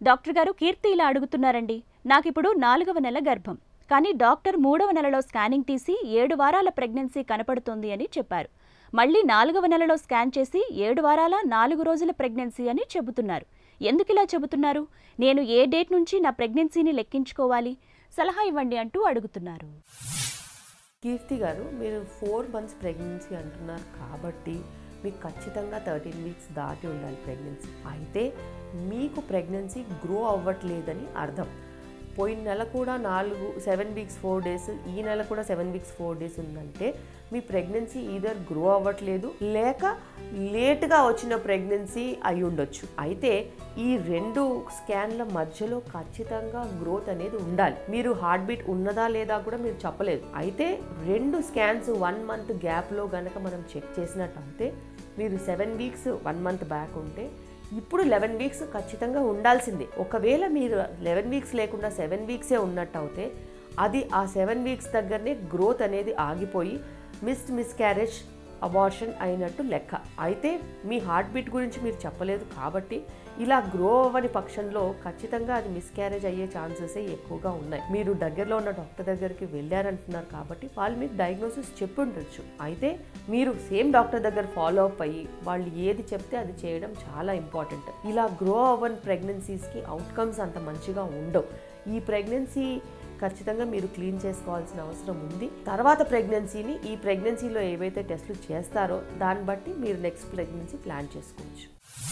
doctor గారు కీర్తి ఇలా అడుగుతున్నారండి నాకిప్పుడు నాలుగవ నెల గర్భం కానీ డాక్టర్ మూడవ నెలలో స్కానింగ్ తీసి ఏడు వారాల ప్రెగ్నెన్సీ కనపడుతుంది అని చెప్పారు మళ్ళీ నాలుగవ నెలలో స్కాన్ చేసి ఏడు వారాల నాలుగు రోజుల ప్రెగ్నెన్సీ అని చెబుతున్నారు ఎందుకు ఇలా చెబుతున్నారు నేను ఏ డేట్ నుంచి నా ప్రెగ్నెన్సీని లెక్కించుకోవాలి సలహా ఇవ్వండి అంటూ అడుగుతున్నారు కీర్తి గారు మీరు ఫోర్ మంత్స్ ప్రెగ్నెన్సీ అంటున్నారు కాబట్టి మీకు ఖచ్చితంగా థర్టీన్ వీక్స్ దాటి ఉండాలి ప్రెగ్నెన్సీ అయితే మీకు ప్రెగ్నెన్సీ గ్రో అవ్వట్లేదని అర్థం పోయిన నెల కూడా నాలుగు సెవెన్ వీక్స్ ఫోర్ డేస్ ఈ నెల కూడా సెవెన్ వీక్స్ ఫోర్ డేస్ ఉందంటే మీ ప్రెగ్నెన్సీ ఈధర్ గ్రో అవ్వట్లేదు లేక లేట్గా వచ్చిన ప్రెగ్నెన్సీ అయి ఉండొచ్చు అయితే ఈ రెండు స్కాన్ల మధ్యలో ఖచ్చితంగా గ్రోత్ అనేది ఉండాలి మీరు హార్ట్ బీట్ ఉన్నదా లేదా కూడా మీరు చెప్పలేదు అయితే రెండు స్కాన్స్ వన్ మంత్ గ్యాప్లో గనక మనం చెక్ చేసినట్టయితే మీరు seven weeks one month back ఉంటే ఇప్పుడు లెవెన్ వీక్స్ ఖచ్చితంగా ఉండాల్సిందే ఒకవేళ మీరు లెవెన్ వీక్స్ లేకుండా సెవెన్ వీక్సే ఉన్నట్టు అయితే అది ఆ సెవెన్ వీక్స్ దగ్గరనే గ్రోత్ అనేది ఆగిపోయి మిస్డ్ మిస్క్యారేజ్ అబార్షన్ అయినట్టు లెక్క అయితే మీ హార్ట్ బీట్ గురించి మీరు చెప్పలేదు కాబట్టి ఇలా గ్రో అవ్వని పక్షంలో ఖచ్చితంగా అది మిస్క్యారేజ్ అయ్యే ఛాన్సెస్ ఎక్కువగా ఉన్నాయి మీరు దగ్గరలో ఉన్న డాక్టర్ దగ్గరికి వెళ్ళారంటున్నారు కాబట్టి వాళ్ళు మీకు డయాగ్నోసిస్ చెప్పుండొచ్చు అయితే మీరు సేమ్ డాక్టర్ దగ్గర ఫాలో అప్ అయ్యి వాళ్ళు ఏది చెప్తే అది చేయడం చాలా ఇంపార్టెంట్ ఇలా గ్రో అవ్వని ప్రెగ్నెన్సీస్కి అవుట్కమ్స్ అంత మంచిగా ఉండవు ఈ ప్రెగ్నెన్సీ ఖచ్చితంగా మీరు క్లీన్ చేసుకోవాల్సిన అవసరం ఉంది తర్వాత ప్రెగ్నెన్సీని ఈ ప్రెగ్నెన్సీలో ఏవైతే టెస్టులు చేస్తారో దాన్ని బట్టి మీరు నెక్స్ట్ ప్రెగ్నెన్సీ ప్లాన్ చేసుకోవచ్చు